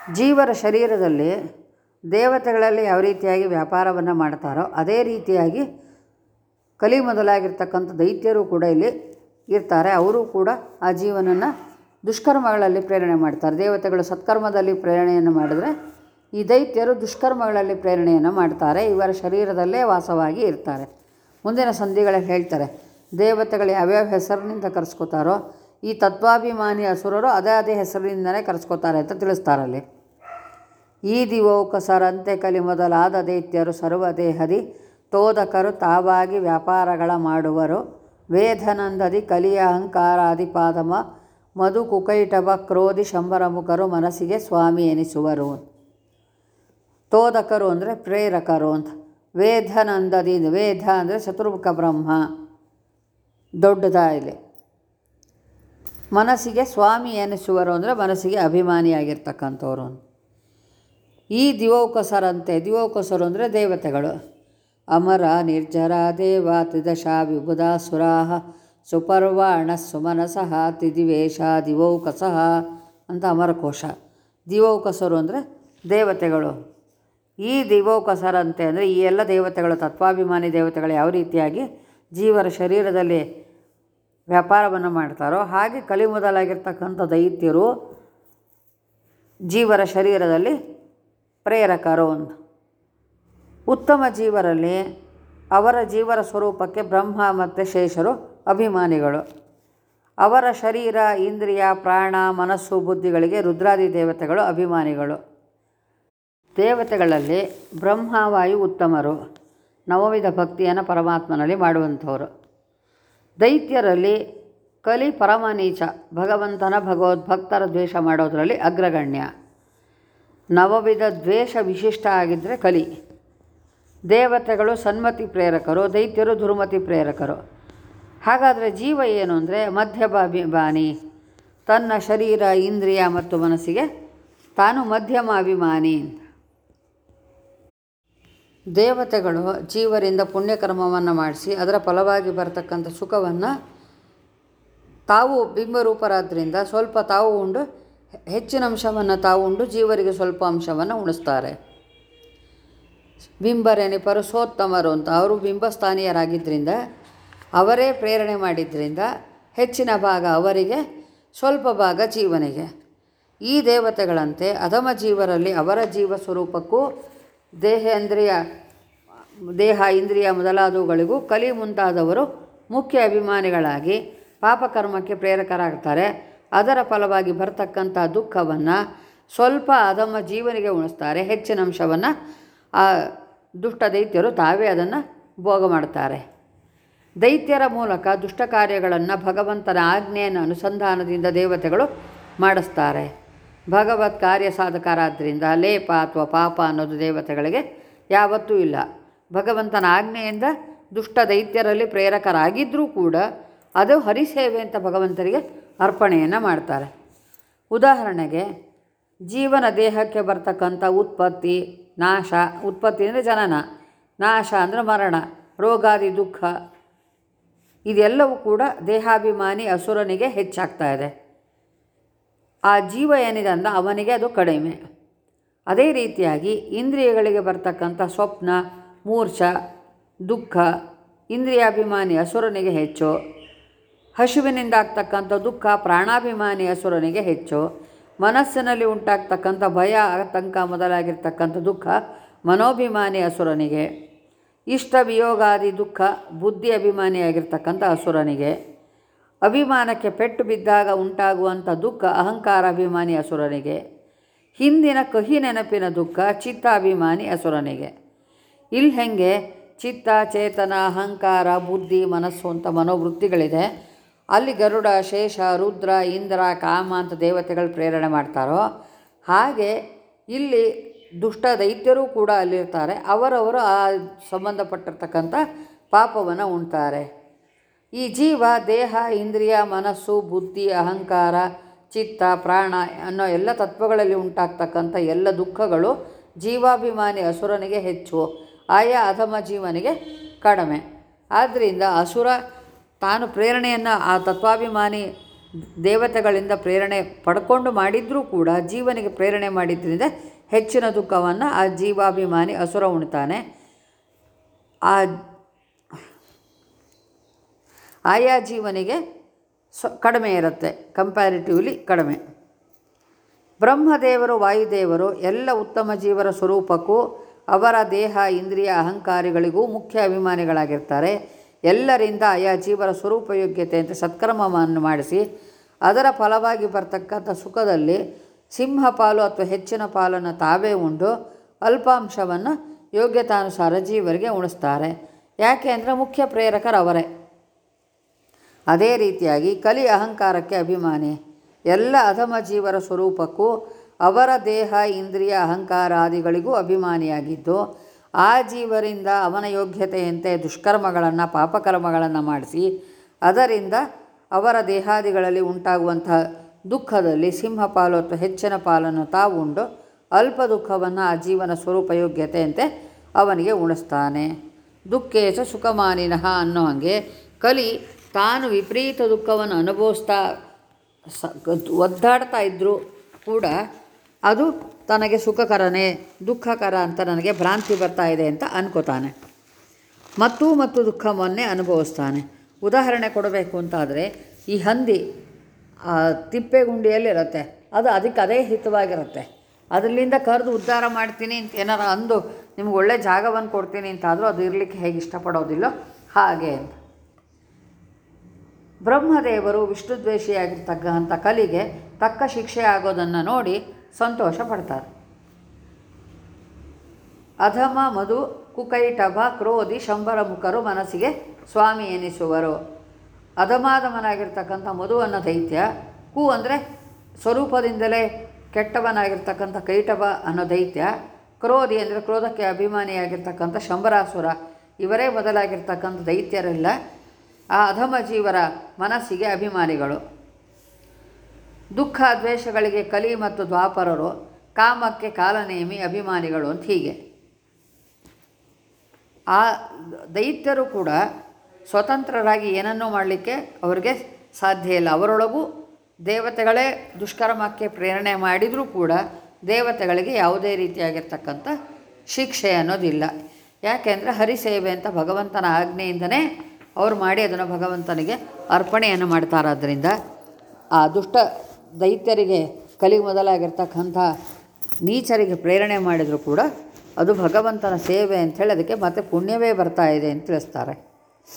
ಜೀವರ ಶರೀರದಲ್ಲಿ ದೇವತೆಗಳಲ್ಲಿ ಯಾವ ರೀತಿಯಾಗಿ ವ್ಯಾಪಾರವನ್ನು ಮಾಡ್ತಾರೋ ಅದೇ ರೀತಿಯಾಗಿ ಕಲಿ ಮೊದಲಾಗಿರ್ತಕ್ಕಂಥ ದೈತ್ಯರು ಕೂಡ ಇಲ್ಲಿ ಇರ್ತಾರೆ ಅವರು ಕೂಡ ಆ ಜೀವನನ್ನು ದುಷ್ಕರ್ಮಗಳಲ್ಲಿ ಪ್ರೇರಣೆ ಮಾಡ್ತಾರೆ ದೇವತೆಗಳು ಸತ್ಕರ್ಮದಲ್ಲಿ ಪ್ರೇರಣೆಯನ್ನು ಮಾಡಿದರೆ ಈ ದೈತ್ಯರು ದುಷ್ಕರ್ಮಗಳಲ್ಲಿ ಪ್ರೇರಣೆಯನ್ನು ಮಾಡ್ತಾರೆ ಇವರ ಶರೀರದಲ್ಲೇ ವಾಸವಾಗಿ ಇರ್ತಾರೆ ಮುಂದಿನ ಸಂಧಿಗಳಲ್ಲಿ ಹೇಳ್ತಾರೆ ದೇವತೆಗಳು ಯಾವ್ಯಾವ ಹೆಸರಿನಿಂದ ಕರೆಸ್ಕೋತಾರೋ ಈ ತತ್ವಾಭಿಮಾನಿ ಅಸುರರು ಅದೇ ಅದೇ ಹೆಸರಿನಿಂದಲೇ ಕರೆಸ್ಕೋತಾರೆ ಅಂತ ತಿಳಿಸ್ತಾರಲ್ಲಿ ಈ ದಿವೌಕಸರಂತೆ ಕಲಿ ಮೊದಲಾದ ದೈತ್ಯರು ಸರ್ವದೇಹದಿ ತೋದಕರು ತಾವಾಗಿ ವ್ಯಾಪಾರಗಳ ಮಾಡುವರು ವೇದನಂದದಿ ಕಲಿಯ ಅಹಂಕಾರಾದಿ ಪಾದಮ ಮಧು ಕುಕೈಟಭ ಕ್ರೋಧಿ ಶಂಬರ ಮುಖರು ಮನಸ್ಸಿಗೆ ಸ್ವಾಮಿ ಎನಿಸುವರು ತೋದಕರು ಅಂದರೆ ಪ್ರೇರಕರು ಅಂತ ವೇದನಂದದಿ ವೇದ ಅಂದರೆ ಚತುರ್ಮುಖ ಬ್ರಹ್ಮ ದೊಡ್ಡದ ಇಲ್ಲಿ ಮನಸ್ಸಿಗೆ ಸ್ವಾಮಿ ಎನಿಸುವರು ಅಂದರೆ ಮನಸ್ಸಿಗೆ ಅಭಿಮಾನಿಯಾಗಿರ್ತಕ್ಕಂಥವ್ರು ಈ ದಿವೌಕಸರಂತೆ ದಿವೌಕಸರು ಅಂದರೆ ದೇವತೆಗಳು ಅಮರ ನಿರ್ಜರ ದೇವ ತ್ರಿದಶ ವಿಬುಧಾಸುರಾಹ ಸುಪರ್ವಾಣ ಸುಮನಸಃ ತ್ರಿದಿವೇಶ ದಿವೌಕಸಃ ಅಂತ ಅಮರಕೋಶ ದಿವೌಕಸರು ಅಂದರೆ ದೇವತೆಗಳು ಈ ದಿವೌಕಸರಂತೆ ಅಂದರೆ ಈ ಎಲ್ಲ ದೇವತೆಗಳು ತತ್ವಾಭಿಮಾನಿ ದೇವತೆಗಳು ಯಾವ ರೀತಿಯಾಗಿ ಜೀವರ ಶರೀರದಲ್ಲಿ ವ್ಯಾಪಾರವನ್ನು ಮಾಡ್ತಾರೋ ಹಾಗೆ ಕಲಿ ಮೊದಲಾಗಿರ್ತಕ್ಕಂಥ ದೈತ್ಯರು ಜೀವರ ಶರೀರದಲ್ಲಿ ಪ್ರೇರಕರು ಅಂತ ಉತ್ತಮ ಜೀವರಲ್ಲಿ ಅವರ ಜೀವರ ಸ್ವರೂಪಕ್ಕೆ ಬ್ರಹ್ಮ ಮತ್ತು ಶೇಷರು ಅಭಿಮಾನಿಗಳು ಅವರ ಶರೀರ ಇಂದ್ರಿಯ ಪ್ರಾಣ ಮನಸ್ಸು ಬುದ್ಧಿಗಳಿಗೆ ರುದ್ರಾದಿ ದೇವತೆಗಳು ಅಭಿಮಾನಿಗಳು ದೇವತೆಗಳಲ್ಲಿ ಬ್ರಹ್ಮವಾಯು ಉತ್ತಮರು ನವವಿಧ ಭಕ್ತಿಯನ್ನು ಪರಮಾತ್ಮನಲ್ಲಿ ಮಾಡುವಂಥವರು ದೈತ್ಯರಲ್ಲಿ ಕಲಿ ಪರಮನೀಚ ಭಗವಂತನ ಭಗವದ್ಭಕ್ತರ ದ್ವೇಷ ಮಾಡೋದರಲ್ಲಿ ಅಗ್ರಗಣ್ಯ ನವವಿಧ ದ್ವೇಷ ವಿಶಿಷ್ಟ ಆಗಿದ್ದರೆ ಕಲಿ ದೇವತೆಗಳು ಸನ್ಮತಿ ಪ್ರೇರಕರು ದೈತ್ಯರು ದುರ್ಮತಿ ಪ್ರೇರಕರು ಹಾಗಾದರೆ ಜೀವ ಏನು ಅಂದರೆ ಮಧ್ಯಮಾಭಿಮಾನಿ ತನ್ನ ಶರೀರ ಇಂದ್ರಿಯ ಮತ್ತು ಮನಸ್ಸಿಗೆ ತಾನು ಮಧ್ಯಮ ಅಭಿಮಾನಿ ದೇವತೆಗಳು ಜೀವರಿಂದ ಪುಣ್ಯಕರ್ಮವನ್ನು ಮಾಡಿಸಿ ಅದರ ಫಲವಾಗಿ ಬರತಕ್ಕಂಥ ಸುಖವನ್ನು ತಾವು ಬಿಂಬರೂಪರಾದ್ದರಿಂದ ಸ್ವಲ್ಪ ತಾವು ಉಂಡು ಹೆಚ್ಚಿನ ಅಂಶವನ್ನು ತಾವು ಉಂಡು ಜೀವರಿಗೆ ಸ್ವಲ್ಪ ಅಂಶವನ್ನು ಉಣಿಸ್ತಾರೆ ಬಿಂಬರೆನಿಪರು ಸೋತ್ತಮರು ಅಂತ ಅವರು ಬಿಂಬಸ್ಥಾನೀಯರಾಗಿದ್ದರಿಂದ ಅವರೇ ಪ್ರೇರಣೆ ಮಾಡಿದ್ದರಿಂದ ಹೆಚ್ಚಿನ ಭಾಗ ಅವರಿಗೆ ಸ್ವಲ್ಪ ಭಾಗ ಜೀವನಿಗೆ ಈ ದೇವತೆಗಳಂತೆ ಅಧಮ ಜೀವರಲ್ಲಿ ಅವರ ಜೀವ ಸ್ವರೂಪಕ್ಕೂ ದೇಹೇಂದ್ರಿಯ ದೇಹ ಇಂದ್ರಿಯ ಮೊದಲಾದವುಗಳಿಗೂ ಕಲಿ ಮುಂತಾದವರು ಮುಖ್ಯ ಅಭಿಮಾನಿಗಳಾಗಿ ಪಾಪಕರ್ಮಕ್ಕೆ ಪ್ರೇರಕರಾಗ್ತಾರೆ ಅದರ ಫಲವಾಗಿ ಬರ್ತಕ್ಕಂಥ ದುಃಖವನ್ನು ಸ್ವಲ್ಪ ಅಧಮ ಜೀವನಿಗೆ ಉಣಿಸ್ತಾರೆ ಹೆಚ್ಚಿನ ಅಂಶವನ್ನು ಆ ದುಷ್ಟ ದೈತ್ಯರು ತಾವೇ ಅದನ್ನು ಭೋಗ ಮಾಡ್ತಾರೆ ದೈತ್ಯರ ಮೂಲಕ ದುಷ್ಟ ಕಾರ್ಯಗಳನ್ನು ಭಗವಂತನ ಆಜ್ಞೆಯನ್ನು ಅನುಸಂಧಾನದಿಂದ ದೇವತೆಗಳು ಮಾಡಿಸ್ತಾರೆ ಭಗವತ್ ಕಾರ್ಯ ಸಾಧಕರಾದ್ದರಿಂದ ಲೇಪ ಅಥವಾ ಪಾಪ ಅನ್ನೋದು ದೇವತೆಗಳಿಗೆ ಯಾವತ್ತೂ ಇಲ್ಲ ಭಗವಂತನ ಆಜ್ಞೆಯಿಂದ ದುಷ್ಟ ದೈತ್ಯರಲ್ಲಿ ಪ್ರೇರಕರಾಗಿದ್ದರೂ ಕೂಡ ಅದು ಹರಿಸೇವೆ ಅಂತ ಭಗವಂತನಿಗೆ ಅರ್ಪಣೆಯನ್ನು ಮಾಡ್ತಾರೆ ಉದಾಹರಣೆಗೆ ಜೀವನ ದೇಹಕ್ಕೆ ಬರ್ತಕ್ಕಂಥ ಉತ್ಪತ್ತಿ ನಾಶ ಉತ್ಪತ್ತಿ ಅಂದರೆ ಜನನ ನಾಶ ಅಂದರೆ ಮರಣ ರೋಗಾದಿ ದುಃಖ ಇದೆಲ್ಲವೂ ಕೂಡ ದೇಹಾಭಿಮಾನಿ ಅಸುರನಿಗೆ ಹೆಚ್ಚಾಗ್ತಾ ಇದೆ ಆ ಜೀವ ಏನಿದೆ ಅಂದ ಅವನಿಗೆ ಅದು ಕಡಿಮೆ ಅದೇ ರೀತಿಯಾಗಿ ಇಂದ್ರಿಯಗಳಿಗೆ ಬರ್ತಕ್ಕಂಥ ಸ್ವಪ್ನ ಮೂರ್ಛ ದುಃಖ ಇಂದ್ರಿಯಾಭಿಮಾನಿ ಅಸುರನಿಗೆ ಹೆಚ್ಚು ಹಸುವಿನಿಂದ ಆಗ್ತಕ್ಕಂಥ ದುಃಖ ಪ್ರಾಣಾಭಿಮಾನಿ ಅಸುರನಿಗೆ ಹೆಚ್ಚು ಮನಸ್ಸಿನಲ್ಲಿ ಉಂಟಾಗ್ತಕ್ಕಂಥ ಭಯ ಆತಂಕ ಮೊದಲಾಗಿರ್ತಕ್ಕಂಥ ದುಃಖ ಮನೋಭಿಮಾನಿ ಅಸುರನಿಗೆ ಇಷ್ಟ ವಿಯೋಗಾದಿ ದುಃಖ ಬುದ್ಧಿ ಅಭಿಮಾನಿಯಾಗಿರ್ತಕ್ಕಂಥ ಅಸುರನಿಗೆ ಅಭಿಮಾನಕ್ಕೆ ಪೆಟ್ಟು ಬಿದ್ದಾಗ ಉಂಟಾಗುವಂಥ ದುಃಖ ಅಹಂಕಾರ ಅಭಿಮಾನಿ ಅಸುರನಿಗೆ ಹಿಂದಿನ ಕಹಿ ನೆನಪಿನ ದುಃಖ ಚಿತ್ತಾಭಿಮಾನಿ ಅಸುರನಿಗೆ ಇಲ್ಲಿ ಹೆಂಗೆ ಚಿತ್ತ ಚೇತನ ಅಹಂಕಾರ ಬುದ್ಧಿ ಮನಸ್ಸು ಅಂತ ಮನೋವೃತ್ತಿಗಳಿದೆ ಅಲ್ಲಿ ಗರುಡ ಶೇಷ ರುದ್ರ ಇಂದ್ರ ಕಾಮ ಅಂತ ದೇವತೆಗಳು ಪ್ರೇರಣೆ ಮಾಡ್ತಾರೋ ಹಾಗೆ ಇಲ್ಲಿ ದುಷ್ಟ ದೈತ್ಯರೂ ಕೂಡ ಅಲ್ಲಿರ್ತಾರೆ ಅವರವರು ಆ ಸಂಬಂಧಪಟ್ಟಿರ್ತಕ್ಕಂಥ ಪಾಪವನ್ನು ಉಣ್ತಾರೆ ಈ ಜೀವ ದೇಹ ಇಂದ್ರಿಯ ಮನಸ್ಸು ಬುದ್ಧಿ ಅಹಂಕಾರ ಚಿತ್ತ ಪ್ರಾಣ ಅನ್ನೋ ಎಲ್ಲ ತತ್ವಗಳಲ್ಲಿ ಉಂಟಾಗ್ತಕ್ಕಂಥ ಎಲ್ಲ ದುಃಖಗಳು ಜೀವಾಭಿಮಾನಿ ಅಸುರನಿಗೆ ಹೆಚ್ಚು ಆಯಾ ಅಧಮ ಜೀವನಿಗೆ ಕಡಿಮೆ ಆದ್ದರಿಂದ ಅಸುರ ತಾನು ಪ್ರೇರಣೆಯನ್ನು ಆ ತತ್ವಾಭಿಮಾನಿ ದೇವತೆಗಳಿಂದ ಪ್ರೇರಣೆ ಪಡ್ಕೊಂಡು ಮಾಡಿದರೂ ಕೂಡ ಜೀವನಿಗೆ ಪ್ರೇರಣೆ ಮಾಡಿದ್ದರಿಂದ ಹೆಚ್ಚಿನ ದುಃಖವನ್ನು ಆ ಜೀವಾಭಿಮಾನಿ ಅಸುರ ಉಣ್ತಾನೆ ಆ ಆಯಾ ಜೀವನಿಗೆ ಸ್ವ ಕಡಿಮೆ ಇರುತ್ತೆ ಕಂಪ್ಯಾರಿಟಿವ್ಲಿ ಕಡಿಮೆ ಬ್ರಹ್ಮದೇವರು ವಾಯುದೇವರು ಎಲ್ಲ ಉತ್ತಮ ಜೀವರ ಸ್ವರೂಪಕ್ಕೂ ಅವರ ದೇಹ ಇಂದ್ರಿಯ ಅಹಂಕಾರಿಗಳಿಗೂ ಮುಖ್ಯ ಅಭಿಮಾನಿಗಳಾಗಿರ್ತಾರೆ ಎಲ್ಲರಿಂದ ಆಯಾ ಜೀವರ ಸ್ವರೂಪಯೋಗ್ಯತೆ ಅಂತ ಸತ್ಕರ್ಮವನ್ನು ಮಾಡಿಸಿ ಅದರ ಫಲವಾಗಿ ಬರ್ತಕ್ಕಂಥ ಸುಖದಲ್ಲಿ ಸಿಂಹ ಪಾಲು ಅಥವಾ ಹೆಚ್ಚಿನ ಪಾಲನ್ನು ತಾವೇ ಉಂಡು ಅಲ್ಪಾಂಶವನ್ನು ಯೋಗ್ಯತಾನುಸಾರ ಜೀವರಿಗೆ ಉಣಿಸ್ತಾರೆ ಯಾಕೆ ಅಂದರೆ ಮುಖ್ಯ ಪ್ರೇರಕರು ಅವರೇ ಅದೇ ರೀತಿಯಾಗಿ ಕಲಿ ಅಹಂಕಾರಕ್ಕೆ ಅಭಿಮಾನಿ ಎಲ್ಲ ಅಧಮ ಜೀವರ ಸ್ವರೂಪಕ್ಕೂ ಅವರ ದೇಹ ಇಂದ್ರಿಯ ಅಹಂಕಾರಾದಿಗಳಿಗೂ ಅಭಿಮಾನಿಯಾಗಿದ್ದು ಆ ಜೀವರಿಂದ ಅವನ ಯೋಗ್ಯತೆಯಂತೆ ದುಷ್ಕರ್ಮಗಳನ್ನು ಪಾಪಕರ್ಮಗಳನ್ನು ಮಾಡಿಸಿ ಅದರಿಂದ ಅವರ ದೇಹಾದಿಗಳಲ್ಲಿ ಉಂಟಾಗುವಂತಹ ದುಃಖದಲ್ಲಿ ಸಿಂಹ ಪಾಲು ಅಥವಾ ಹೆಚ್ಚಿನ ಪಾಲನ್ನು ತಾವು ಉಂಡು ಅಲ್ಪ ದುಃಖವನ್ನು ಆ ಜೀವನ ಸ್ವರೂಪ ಯೋಗ್ಯತೆಯಂತೆ ಅವನಿಗೆ ಉಣಿಸ್ತಾನೆ ದುಃಖೇಶ ಸುಖಮಾನಿನಃ ಅನ್ನೋ ಹಾಗೆ ಕಲಿ ತಾನು ವಿಪರೀತ ದುಃಖವನ್ನು ಅನುಭವಿಸ್ತಾ ಸ ಒದ್ದಾಡ್ತಾ ಇದ್ದರೂ ಕೂಡ ಅದು ತನಗೆ ಸುಖಕರನೇ ದುಃಖಕರ ಅಂತ ನನಗೆ ಭ್ರಾಂತಿ ಬರ್ತಾ ಇದೆ ಅಂತ ಅನ್ಕೋತಾನೆ ಮತ್ತು ಮತ್ತು ದುಃಖವನ್ನೇ ಅನುಭವಿಸ್ತಾನೆ ಉದಾಹರಣೆ ಕೊಡಬೇಕು ಅಂತಾದರೆ ಈ ಹಂದಿ ಆ ತಿಪ್ಪೆಗುಂಡಿಯಲ್ಲಿರುತ್ತೆ ಅದು ಅದಕ್ಕೆ ಅದೇ ಹಿತವಾಗಿರುತ್ತೆ ಅದರಿಂದ ಕರೆದು ಉದ್ಧಾರ ಮಾಡ್ತೀನಿ ಅಂತ ಏನಾರು ಅಂದು ನಿಮ್ಗೆ ಒಳ್ಳೆ ಜಾಗವನ್ನು ಕೊಡ್ತೀನಿ ಅಂತಾದರೂ ಅದು ಇರಲಿಕ್ಕೆ ಹೇಗೆ ಇಷ್ಟಪಡೋದಿಲ್ಲೋ ಹಾಗೆ ಅಂತ ಬ್ರಹ್ಮದೇವರು ವಿಷ್ಣುದ್ವೇಷಿಯಾಗಿರ್ತಕ್ಕಂಥ ಕಲಿಗೆ ತಕ್ಕ ಶಿಕ್ಷೆ ಆಗೋದನ್ನು ನೋಡಿ ಸಂತೋಷ ಪಡ್ತಾರೆ ಅಧಮ ಮಧು ಕುಕೈಟಭ ಕ್ರೋಧಿ ಶಂಬರ ಮುಖರು ಮನಸ್ಸಿಗೆ ಸ್ವಾಮಿ ಎನಿಸುವರು ಅಧಮಾಧಮನಾಗಿರ್ತಕ್ಕಂಥ ಮಧು ಅನ್ನೋ ದೈತ್ಯ ಕು ಅಂದರೆ ಸ್ವರೂಪದಿಂದಲೇ ಕೆಟ್ಟವನಾಗಿರ್ತಕ್ಕಂಥ ಕೈಟಭ ಅನ್ನೋ ದೈತ್ಯ ಕ್ರೋಧಿ ಅಂದರೆ ಕ್ರೋಧಕ್ಕೆ ಅಭಿಮಾನಿಯಾಗಿರ್ತಕ್ಕಂಥ ಶಂಬರಾಸುರ ಇವರೇ ಮೊದಲಾಗಿರ್ತಕ್ಕಂಥ ದೈತ್ಯರೆಲ್ಲ ಆ ಅಧಮ ಜೀವರ ಮನಸ್ಸಿಗೆ ಅಭಿಮಾನಿಗಳು ದುಃಖ ದ್ವೇಷಗಳಿಗೆ ಕಲಿ ಮತ್ತು ದ್ವಾಪರರು ಕಾಮಕ್ಕೆ ಕಾಲನೇಮಿ ಅಭಿಮಾನಿಗಳು ಅಂತ ಹೀಗೆ ಆ ದೈತ್ಯರು ಕೂಡ ಸ್ವತಂತ್ರರಾಗಿ ಏನನ್ನೂ ಮಾಡಲಿಕ್ಕೆ ಅವರಿಗೆ ಸಾಧ್ಯ ಇಲ್ಲ ಅವರೊಳಗೂ ದೇವತೆಗಳೇ ದುಷ್ಕರ್ಮಕ್ಕೆ ಪ್ರೇರಣೆ ಮಾಡಿದರೂ ಕೂಡ ದೇವತೆಗಳಿಗೆ ಯಾವುದೇ ರೀತಿಯಾಗಿರ್ತಕ್ಕಂಥ ಶಿಕ್ಷೆ ಅನ್ನೋದಿಲ್ಲ ಯಾಕೆಂದರೆ ಹರಿಸೇವೆ ಅಂತ ಭಗವಂತನ ಆಜ್ಞೆಯಿಂದನೇ ಅವ್ರು ಮಾಡಿ ಅದನ್ನು ಭಗವಂತನಿಗೆ ಅರ್ಪಣೆಯನ್ನು ಮಾಡ್ತಾರಾದ್ದರಿಂದ ಆ ದುಷ್ಟ ದೈತ್ಯರಿಗೆ ಕಲಿ ಮೊದಲಾಗಿರ್ತಕ್ಕಂಥ ನೀಚರಿಗೆ ಪ್ರೇರಣೆ ಮಾಡಿದರೂ ಕೂಡ ಅದು ಭಗವಂತನ ಸೇವೆ ಅಂಥೇಳಿ ಅದಕ್ಕೆ ಮತ್ತೆ ಪುಣ್ಯವೇ ಬರ್ತಾ ಇದೆ ಅಂತ ತಿಳಿಸ್ತಾರೆ